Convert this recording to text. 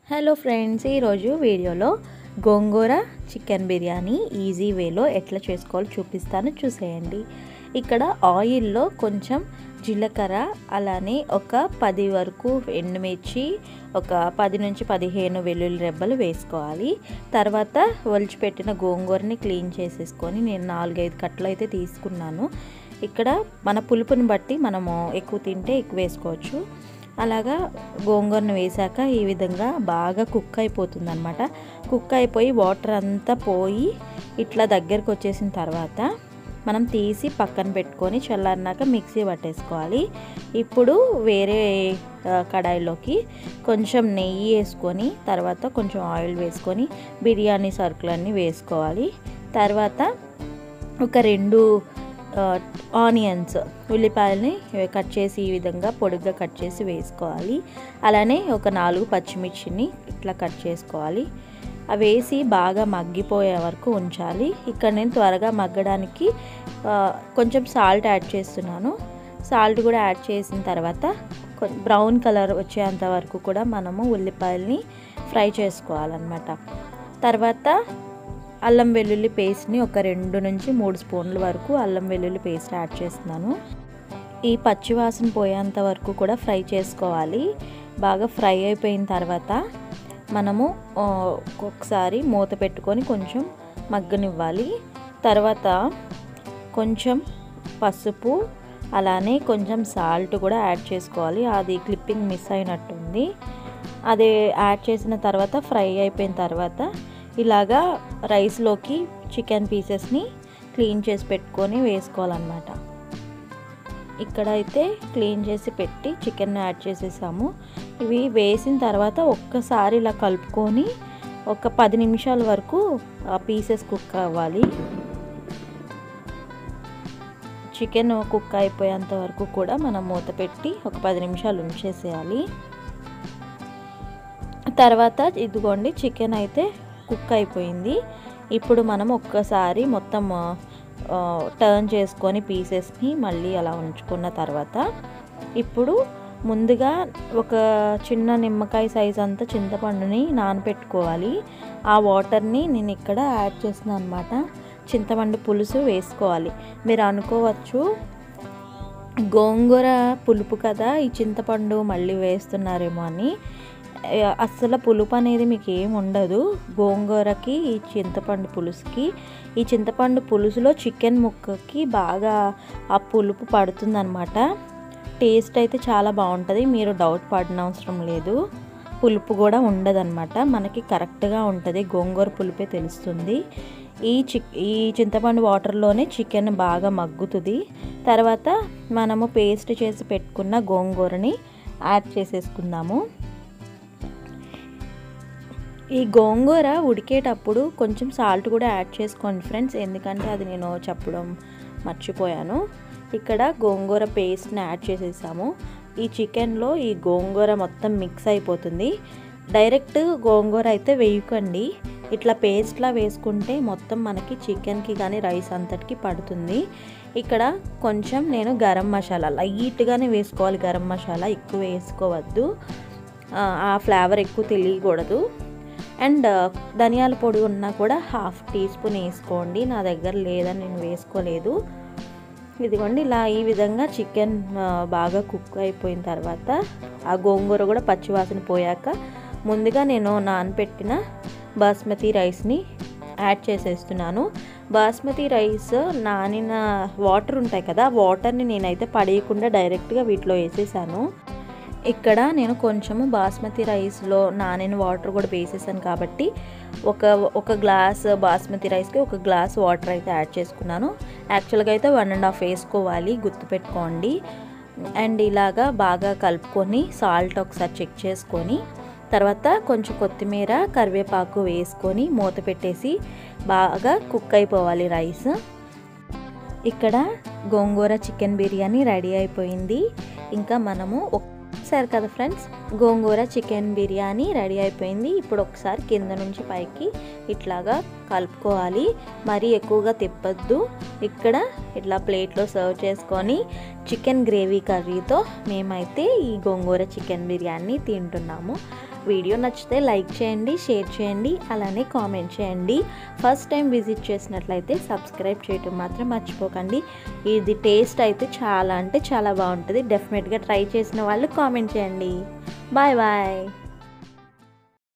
hello friends ఈరోజు వీడియోలో గోంగూర chicken biryani easy వేలో ఎట్లా చేసుకోవాలో చూపిస్తాను చూసేయండి ఇక్కడ ఆయిల్లో కొంచెం జీలకర్ర అలానే ఒక పది వరకు ఎండుమిర్చి ఒక పది నుంచి పదిహేను వెల్లుల్లి రెబ్బలు వేసుకోవాలి తర్వాత ఒలిచిపెట్టిన గోంగూరని క్లీన్ చేసేసుకొని నేను నాలుగైదు కట్టలు అయితే తీసుకున్నాను ఇక్కడ మన పులుపుని బట్టి మనము ఎక్కువ తింటే ఎక్కువ వేసుకోవచ్చు అలాగా గోంగూరను వేసాక ఈ విధంగా బాగా కుక్ అయిపోతుంది అనమాట కుక్ అయిపోయి వాటర్ అంతా పోయి ఇట్లా దగ్గరకు వచ్చేసిన తర్వాత మనం తీసి పక్కన పెట్టుకొని చల్లారినాక మిక్సీ పట్టేసుకోవాలి ఇప్పుడు వేరే కడాయిలోకి కొంచెం నెయ్యి వేసుకొని తర్వాత కొంచెం ఆయిల్ వేసుకొని బిర్యానీ సరుకులన్నీ వేసుకోవాలి తర్వాత ఒక రెండు ఆనియన్స్ ఉల్లిపాయలని కట్ చేసి ఈ విధంగా పొడుగ్గా కట్ చేసి వేసుకోవాలి అలానే ఒక నాలుగు పచ్చిమిర్చిని ఇట్లా కట్ చేసుకోవాలి అవి వేసి బాగా మగ్గిపోయే వరకు ఉంచాలి ఇక్కడ నేను త్వరగా మగ్గడానికి కొంచెం సాల్ట్ యాడ్ చేస్తున్నాను సాల్ట్ కూడా యాడ్ చేసిన తర్వాత బ్రౌన్ కలర్ వచ్చేంత వరకు కూడా మనము ఉల్లిపాయల్ని ఫ్రై చేసుకోవాలన్నమాట తర్వాత అల్లం వెల్లుల్లి పేస్ట్ని ఒక రెండు నుంచి మూడు స్పూన్ల వరకు అల్లం వెల్లుల్లి పేస్ట్ యాడ్ చేస్తున్నాను ఈ పచ్చివాసన పోయేంత వరకు కూడా ఫ్రై చేసుకోవాలి బాగా ఫ్రై అయిపోయిన తర్వాత మనము ఒక్కొక్కసారి మూత పెట్టుకొని కొంచెం మగ్గనివ్వాలి తర్వాత కొంచెం పసుపు అలానే కొంచెం సాల్ట్ కూడా యాడ్ చేసుకోవాలి అది క్లిప్పింగ్ మిస్ అయినట్టుంది అది యాడ్ చేసిన తర్వాత ఫ్రై అయిపోయిన తర్వాత ఇలాగా రైస్లోకి చికెన్ పీసెస్ని క్లీన్ చేసి పెట్టుకొని వేసుకోవాలన్నమాట ఇక్కడైతే క్లీన్ చేసి పెట్టి చికెన్ యాడ్ చేసేసాము ఇవి వేసిన తర్వాత ఒక్కసారి ఇలా కలుపుకొని ఒక పది నిమిషాల వరకు పీసెస్ కుక్ అవ్వాలి చికెన్ కుక్ అయిపోయేంత వరకు కూడా మనం మూత పెట్టి ఒక పది నిమిషాలు ఉంచేసేయాలి తర్వాత ఇదిగోండి చికెన్ అయితే కుక్ అయిపోయింది ఇప్పుడు మనం ఒక్కసారి మొత్తం టర్న్ చేసుకొని పీసెస్ని మళ్ళీ అలా ఉంచుకున్న తర్వాత ఇప్పుడు ముందుగా ఒక చిన్న నిమ్మకాయ సైజ్ అంతా చింతపండుని నానబెట్టుకోవాలి ఆ వాటర్ని నేను ఇక్కడ యాడ్ చేస్తున్నాను అనమాట చింతపండు పులుసు వేసుకోవాలి మీరు అనుకోవచ్చు గోంగూర పులుపు కదా ఈ చింతపండు మళ్ళీ వేస్తున్నారేమో అని అస్సలు పులుపు అనేది మీకు ఏం ఉండదు గోంగూరకి ఈ చింతపండు పులుసుకి ఈ చింతపండు పులుసులో చికెన్ ముక్కకి బాగా ఆ పులుపు పడుతుందన్నమాట టేస్ట్ అయితే చాలా బాగుంటుంది మీరు డౌట్ పడిన అవసరం లేదు పులుపు కూడా ఉండదన్నమాట మనకి కరెక్ట్గా ఉంటుంది గోంగూర పులుపే తెలుస్తుంది ఈ చి ఈ చింతపండు వాటర్లోనే చికెన్ బాగా మగ్గుతుంది తర్వాత మనము పేస్ట్ చేసి పెట్టుకున్న గోంగూరని యాడ్ చేసేసుకుందాము ఈ గోంగూర ఉడికేటప్పుడు కొంచెం సాల్ట్ కూడా యాడ్ చేసుకోండి ఫ్రెండ్స్ ఎందుకంటే అది నేను చెప్పడం మర్చిపోయాను ఇక్కడ గోంగూర పేస్ట్ని యాడ్ చేసేసాము ఈ చికెన్లో ఈ గోంగూర మొత్తం మిక్స్ అయిపోతుంది డైరెక్ట్ గోంగూర అయితే వేయకండి ఇట్లా పేస్ట్లా వేసుకుంటే మొత్తం మనకి చికెన్కి కానీ రైస్ అంతటికి పడుతుంది ఇక్కడ కొంచెం నేను గరం మసాలా లైట్గానే వేసుకోవాలి గరం మసాలా ఎక్కువ వేసుకోవద్దు ఆ ఫ్లేవర్ ఎక్కువ తెలియకూడదు అండ్ ధనియాల పొడి ఉన్నా కూడా హాఫ్ టీ స్పూన్ వేసుకోండి నా దగ్గర లేదని నేను వేసుకోలేదు ఇదిగోండి ఇలా ఈ విధంగా చికెన్ బాగా కుక్ అయిపోయిన తర్వాత ఆ గోంగూర కూడా పచ్చివాసన పోయాక ముందుగా నేను నానపెట్టిన బాస్మతి రైస్ని యాడ్ చేసేస్తున్నాను బాస్మతి రైస్ నానిన వాటర్ ఉంటాయి కదా వాటర్ని నేనైతే పడేయకుండా డైరెక్ట్గా వీటిలో వేసేసాను ఇక్కడ నేను కొంచెము బాస్మతి రైస్లో నానిన వాటర్ కూడా వేసేసాను కాబట్టి ఒక ఒక గ్లాస్ బాస్మతి రైస్కి ఒక గ్లాస్ వాటర్ అయితే యాడ్ చేసుకున్నాను యాక్చువల్గా అయితే వన్ అండ్ హాఫ్ వేసుకోవాలి గుర్తుపెట్టుకోండి అండ్ ఇలాగా బాగా కలుపుకొని సాల్ట్ ఒకసారి చెక్ చేసుకొని తర్వాత కొంచెం కొత్తిమీర కరివేపాకు వేసుకొని మూత పెట్టేసి బాగా కుక్ అయిపోవాలి రైస్ ఇక్కడ గోంగూర చికెన్ బిర్యానీ రెడీ అయిపోయింది ఇంకా మనము సరే కదా friends gongura chicken biryani ready అయిపోయింది ఇప్పుడు ఒకసారి కింద నుంచి పైకి ఇట్లాగా కలుపుకోవాలి మరీ ఎక్కువగా తిప్పొద్దు ఇక్కడ ఇట్లా ప్లేట్లో సర్వ్ చేసుకొని చికెన్ గ్రేవీ కర్రీతో మేమైతే ఈ గోంగూర చికెన్ బిర్యానీ తింటున్నాము వీడియో నచ్చితే లైక్ చేయండి షేర్ చేయండి అలానే కామెంట్ చేయండి ఫస్ట్ టైం విజిట్ చేసినట్లయితే సబ్స్క్రైబ్ చేయటం మాత్రం మర్చిపోకండి ఇది టేస్ట్ అయితే చాలా అంటే చాలా బాగుంటుంది డెఫినెట్గా ట్రై చేసిన వాళ్ళు కామెంట్ చేయండి బాయ్ బాయ్